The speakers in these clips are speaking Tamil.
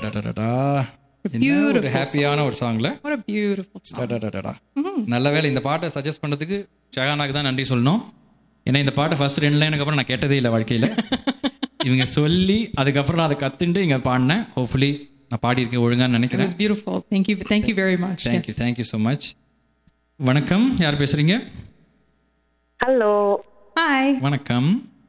அடடடடடா. என்ன ஒரு beautiful ஹாப்பியான ஒரு சாங்ல What a beautiful song. அடடடடா. நல்ல வேளை இந்த பாட்டை சஜஸ்ட் பண்ணதுக்கு ஷஹானாக்கு தான் நன்றி சொல்லணும் ஏன்னா இந்த பாட்டை ஃபர்ஸ்ட் ரெண்டு லைனுக்கு அப்புறம் நான் கேட்டதே இல்லை வாழ்க்கையில இவங்க சொல்லி அதுக்கப்புறம் நான் அதை கத்துட்டு இங்க பாடினேன் ஹோப்ஃபுல்லி நான் பாடியிருக்கேன் ஒழுங்கான்னு It நினைக்கிறேன் was beautiful. Thank you. Thank you very much. Thank you Yes. Thank you so much வணக்கம் யார் பேசுறீங்க ஹலோ Hi. வணக்கம்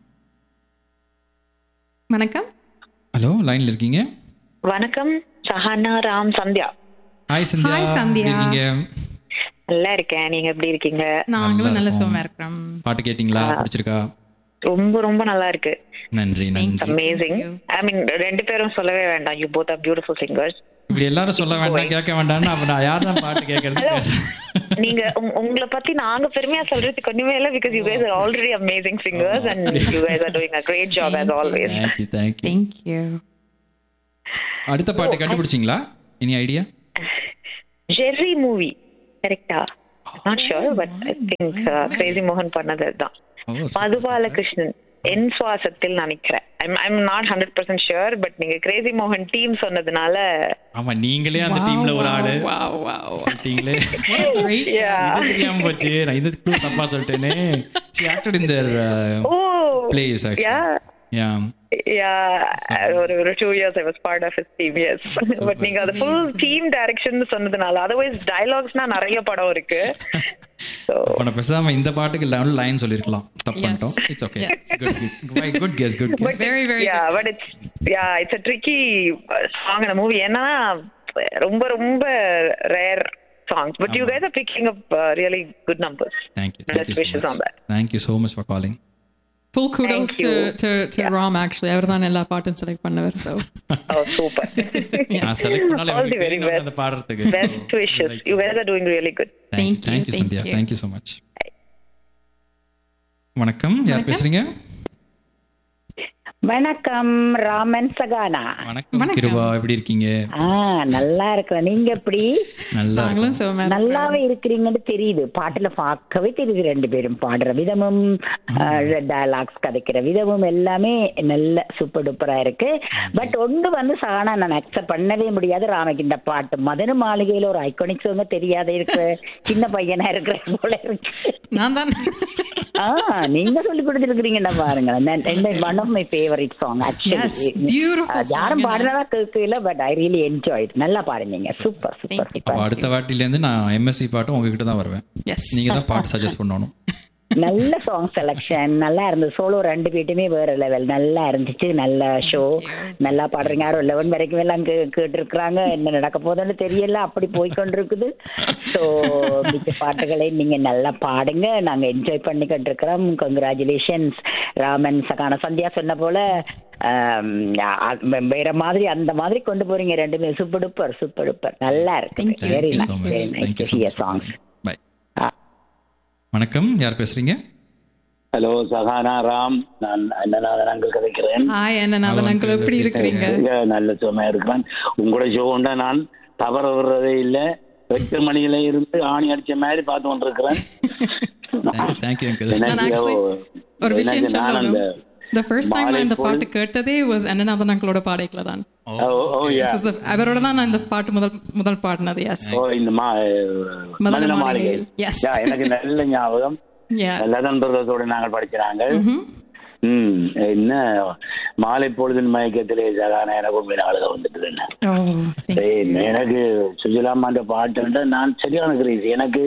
வணக்கம் ஹலோ லைன்ல இருக்கீங்க வணக்கம் சஹானா ராம் சந்தியா ஹாய் சந்தியா Hi, சந்தியா. எப்படி இருக்கீங்க நல்லா இருக்கேன் நீங்க எப்படி இருக்கீங்க நாங்களும் நல்ல சுகமா இருக்கிறோம் பாட்டு கேட்டிங்களா பிடிச்சிருக்கா ரொம்ப ரொம்ப நல்லா இருக்கு நன்றி நன்றி அமேசிங் ஐ மீன் ரெண்டு பேரும் சொல்லவே வேண்டாம் you both are beautiful singers இப்படி எல்லாரும் சொல்ல வேண்டாம் கேட்க வேண்டாம்னு அப்ப நான் யார் தான் பாட்டு கேட்கறது நீங்க உங்க- உங்களை பத்தி நாங்க பெருமையா சொல்றதுக்கு ஒண்ணுமே இல்ல because you guys are already amazing singers and you guys are doing a great job as always thank you thank you Thank you. அடுத்த பாட்டு கண்டுபிடிச்சிங்களா எனி ஐடியா ஜெர்ரி மூவி கரெக்டா not sure but I think Crazy மோகன் பண்ணது அதுதான் மதுபாலகிருஷ்ணன் என் சுவாசத்தில் நினைக்கிறேன் I'm not hundred percent sure but நீங்க கிரேசி மோகன் டீம் சொன்னதுனால ஆமா நீங்களே அந்த டீம்ல ஒரு ஆளு Wow, wow. சொல்லிட்டீங்களே Great. Yeah. இது தெரியாம போச்சு நான் இது clue தப்பா சொல்லிட்டேனே she acted in their uh, O plays actually Yeah. yeah Yeah, ஒரு ஒரு two years I was part of his team yes but நீங்க அது ஃபுல் டீம் டைரக்ஷன் சொன்னதுனால அதர்வைஸ் டயலாக்ஸ்னா நிறைய படம் இருக்கு ஸோ அப்ப நான் பேசாம இந்த பாட்டுக்கு லெவல் லைன் சொல்லிருக்கலாம் தப்பு பண்ணிட்டோம் it's okay good good guess good guess Very, very yeah but it's yeah it's a tricky song அந்த மூவி ஏன்னா ரொம்ப ரொம்ப rare songs but you guys are picking up really good numbers thank you Best thank you so wishes on much that. thank you so much for calling Full kudos Thank to, you. to, to Ram, actually. அவர் தான் எல்லா பாட்டும் செலக்ட் பண்ணவர் ஸோ ஓ சூப்பர் நான் செலக்ட் பண்ணால All the very எனக்கு best. அந்த பாடுறதுக்கு best wishes you guys are doing really good thank you Thank you, thank you thank Sandhya you. thank you so much வணக்கம் யார் வணக்கம். பேசுறீங்க வணக்கம் ராமன் சகானா வணக்கம் வணக்கம். கிருபா எப்படி இருக்கீங்க ஆ நல்லா இருக்கிறேன் நீங்க எப்படி நல்லா நாங்களும் சுகமா நல்லாவே இருக்கிறீங்கன்னு தெரியுது பாட்டுல பார்க்கவே தெரியுது ரெண்டு பேரும் பாடுற விதமும் டயலாக்ஸ் கதைக்கிற விதமும் எல்லாமே நல்ல சூப்பர் டூப்பரா இருக்கு பட் ஒன்று வந்து சகானா நான் அக்செப்ட் பண்ணவே முடியாது ராமைக்கு இந்த பாட்டு மதன மாளிகையில ஒரு ஐகானிக் சாங்க தெரியாத இருக்கிற சின்ன பையனா இருக்கிற போல இருக்கு நான் தான் ஆ நீங்க சொல்லி கொடுத்துருக்கீங்கன்னா பாருங்க one of my favourite song Yes, actually beautiful song. யாரும் பாடுறதா கேட்கல பட் ஐ ரியலி என்ஜாய் நல்லா பாடுனீங்க சூப்பர் சூப்பர் Thank you. அப்ப அடுத்த வாட்டில இருந்து நான் எம்எஸ்சி பாட்டும் உங்ககிட்ட தான் வருவேன் எஸ் நீங்க தான் பாட்டு சஜஸ்ட் பண்ணணும் நல்ல சாங் செலக்ஷன் நல்லா இருந்தது சோலோ ரெண்டு பேட்டுமே வேற லெவல் நல்லா இருந்துச்சு நல்ல ஷோ நல்லா பாடுறீங்க யாரும் லெவன் வரைக்கும் எல்லாம் கேட்டு இருக்கிறாங்க என்ன நடக்க போதுன்னு தெரியல அப்படி போய் கொண்டிருக்குது ஸோ மிச்ச பாட்டுகளை நீங்க நல்லா பாடுங்க நாங்க என்ஜாய் பண்ணிக்கிட்டு இருக்கிறோம் கங்க்ராச்சுலேஷன்ஸ் ராமன் சகான சந்தியா சொன்ன போல ஆம், அ- வேற மாதிரி அந்த மாதிரி கொண்டு போறீங்க ரெண்டுமே சூப்பர் டூப்பர் சூப்பர் டூப்பர் நல்லா இருக்கு Thank you. Very Thank you so nice much. Very Thank nice you so much. Songs Bye. வணக்கம் யார் பேசுறீங்க ஹலோ சஹானா ராம் நான் அண்ணநாதன் அங்கிள் கதைக்கிறேன் ஹாய் அண்ணநாதன் அங்கிள் எப்படி இருக்கிறீங்க இங்க நல்ல சுகமா இருக்கிறேன் உங்களோட ஷோ உண்டா நான் தவற விடுறதே இல்ல எட்டு மணியில இருந்து ஆணி அடிச்ச மாதிரி பார்த்து கொண்டிருக்கிறேன் தேங்க்யூ அங்கிள் நான் எனக்கு actually ஒரு விஷயம் எனக்கு நான் அந்த சொல்லணும் the first time நான் இந்த மாலை பாட்டு கேட்டதே was அண்ணநாதன் அங்கிளோட பாடைக்குல தான் ஓ ஓ யா This is the- அவரோட தான் நான் இந்த பாட்டு முதல் முதல் பாடினது எஸ் ஓ இந்த மா மதன மதன மாளிகை மாளிகையில். Yes. யா, எனக்கு நல்ல ஞாபகம் யா லதன் பிரதர்ஸோட நாங்கள் படிக்கிறாங்க ம் என்ன மாலை பொழுதின் மயக்கத்திலே சகானா எனக்கு உண்மையில அழுக வந்துட்டு என்ன ஓ thank you. ஏய், எனக்கு சுஜிலாமாண்ட பாட்டு நான் சரியான கிரேசி எனக்கு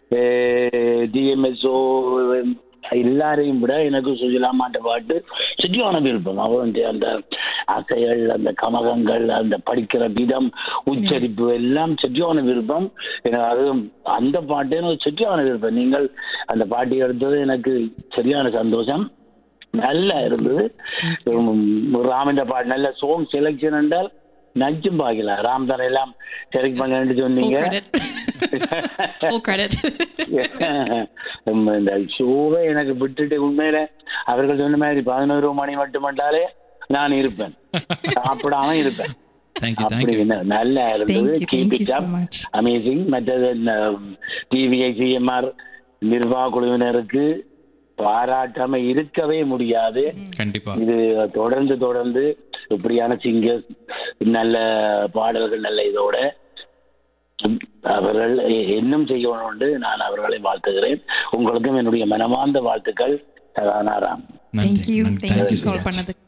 டிஎம்எஸ்ஓ எல்லாரையும் விட எனக்கு சுஜிலாமாண்ட பாட்டு சரியான விருப்பம் அவருடைய அந்த அசைகள் அந்த கமகங்கள் அந்த படிக்கிற விதம் உச்சரிப்பு எல்லாம் சரியான விருப்பம் எனக்கு அது அந்த பாட்டு எனக்கு சரியான விருப்பம் நீங்கள் அந்த பாட்டு எடுத்தது எனக்கு சரியான சந்தோஷம் நல்லா இருந்தது உம், ராமன்ற பாட்டு நல்ல சோங் செலக்ஷன் என்றால் நச்சும் பாக்கல ராம் தர எல்லாம் செலக்ட் பண்ணு full சொன்னீங்க credit full credit உம், இந்த ஷோவை எனக்கு விட்டுட்டு உண்மையில அவர்கள் சொன்ன மாதிரி பதினோரு மணி மட்டுமண்டாலே நான் இருப்பேன் சாப்பிடாம இருப்பேன் தேங்க்யூ அப்படி தேங்க்யூ என்ன நல்லா இருந்தது Thank you, keep thank you it so up much. Amazing மற்றது டிவிஐ சிஎம்ஆர் நிர்வாக குழுவினருக்கு பாராட்டாம இருக்கவே முடியாது கண்டிப்பா இது தொடர்ந்து தொடர்ந்து இப்படியான சிங்கர்ஸ் நல்ல பாடல்கள் நல்ல இதோட உம், அவர்கள் எ- இன்னும் செய்யணும் என்று நான் அவர்களை வாழ்த்துகிறேன் உங்களுக்கும் என்னுடைய மனமார்ந்த வாழ்த்துக்கள் சதானாராம் நன்றி தேங்க்யூ நன்றி. Thank you Thank you so call much. பண்ணதுக்கு